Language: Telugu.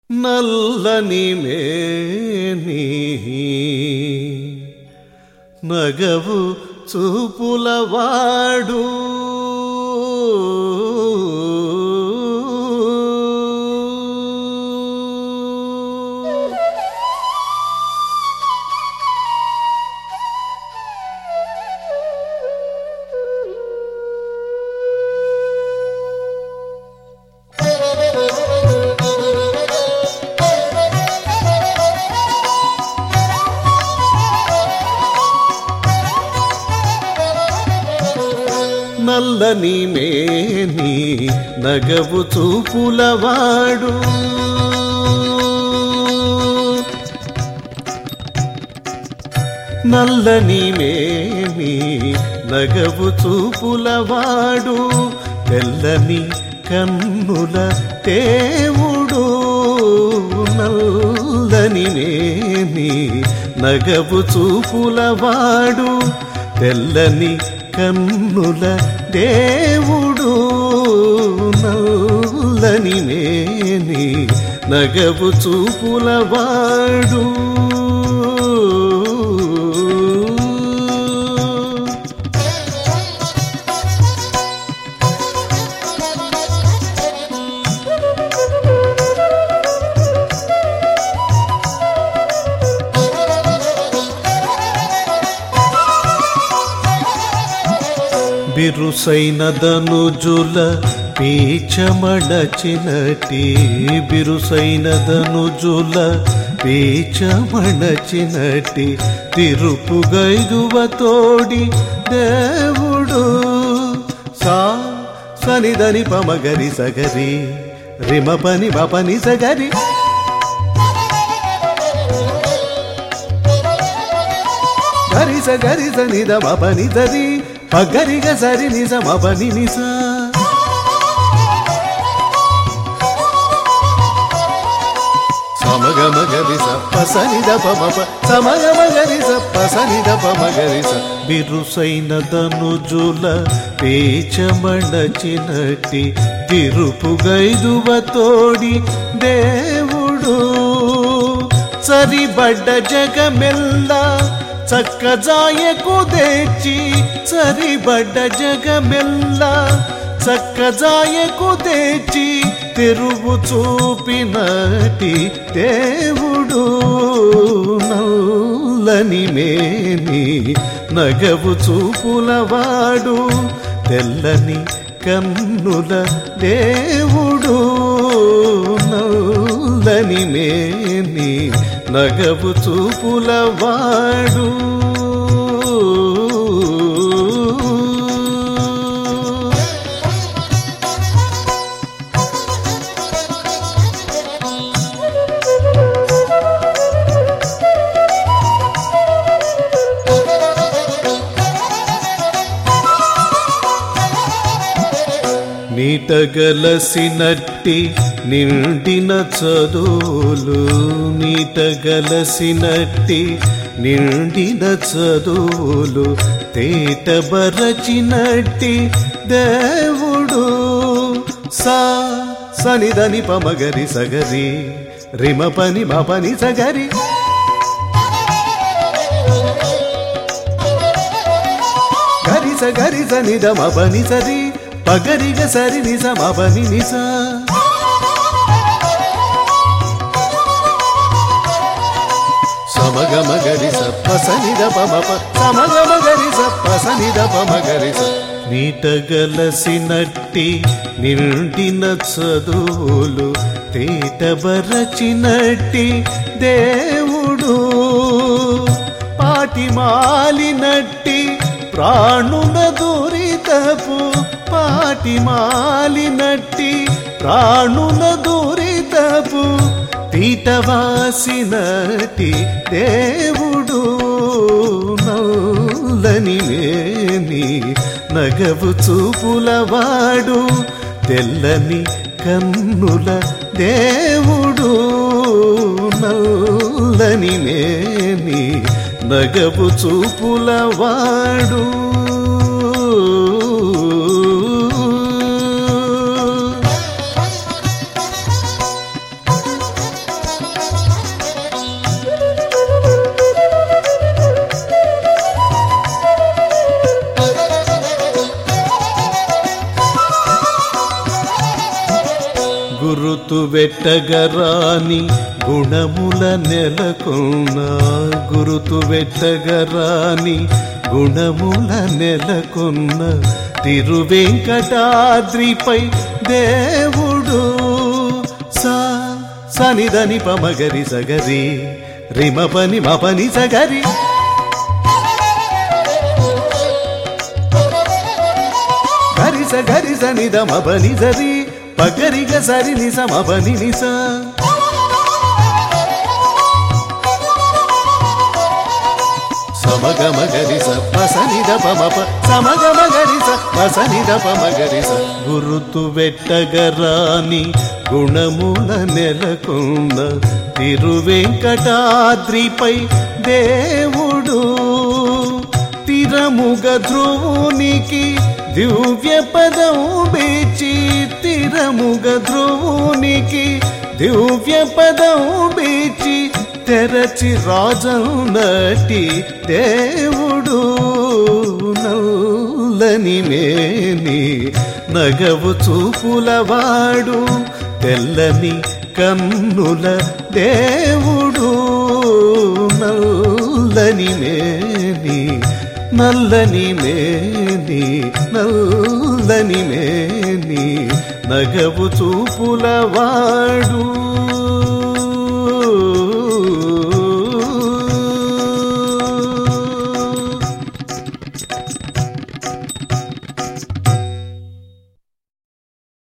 నల్లని మేని నగవు చూపులవాడు నల్లని మేని నగవు చూపులవాడు నల్లని మేని నగవు చూపులవాడు తెల్లని కన్నుల దేవుడు నల్లని మేని నగవు చూపులవాడు తెల్లని కన్నుల దేవుడు నల్లని మేని నగవు చూపులవాడు బిరుసైన ధనుజుల పీచమడచినటి బిరుసైన ధనుజుల పీచమడచినటి తిరుపుగైదువ తోడి దేవుడు సా సనిదని పమగరి సగరి రిమ పని పని సగరి గరిస గరిస నిద మపని దరి పగరిగ సరి నిజ మపని నిస సమగమ గరిస పసనిద పమప సమగమ గరిస పసనిద పమగరిస బిరుసైన ధనుజుల పేచమడచినటి తిరుపుగైదువ తోడి దేవుడు సరిబడ్డ జగమెల్ల చక్కజాయకు తెచ్చి సరిబడ్డ జగమెల్ల చక్కజాయకు తెచ్చి తెరువు చూపినటి దేవుడు నల్లని మేని నగవు చూపులవాడు తెల్లని కన్నుల దేవుడు నల్లని మేని నగవు చూపులవాడు నీటగలసినట్టి నిండిన చదువులు నీటగలసినట్టి నిండిన చదువులు తేటబరచినట్టి దేవుడు సా సనిదని పమగరి సగరి రిమ పని మా పని సగరి గరిస గరిస నిద మపని సరి పగరిగ సరి నిజ మపని నిస సమగమ గరిస పసనిద పమప సమగమ గరిస పసనిద పమ గరిస నీటగలసినట్టి నిండిన చదువులు తేటబరచినట్టి దేవుడు పాటి మాలినట్టి ప్రాణుల దురితపు పాటి మాలినట్టి ప్రాణుల దురితపు పీటవాసినటి దేవుడు నల్లని మేని నగవు చూపులవాడు తెల్లని కన్నుల దేవుడు నల్లని మేని నగవు చూపులవాడు వెట్టగరాని గుణముల నెలకొన్న గురుతు వెట్టగరాని గుణముల నెలకొన్న తిరువెంకటాద్రిపై దేవుడు సా సనిదని పమగరి సగరి రిమపని మపని సగరి గరిస గరిస నిద మపని సరి పగరిగ సరి నిస మపని నిస సమగమ గరిస పసనిద పమప సమగమ గరిస పసనిద పమగరిస గురుతు వెట్టగరాని గుణముల నెలకొన్న తిరువెంకటాద్రిపై దేవుడు తిరముగ ధ్రువునికి దివ్య పదం బీచి తిరముగ ధ్రువునికి దివ్య పదం బీచి తెరచి రాజన్నటి దేవుడు నల్లని మేని నగవు చూపులవాడు తెల్లని కన్నుల దేవుడు నల్లని మేని నల్లని మేని నల్లని మేని నగవు చూపులవాడు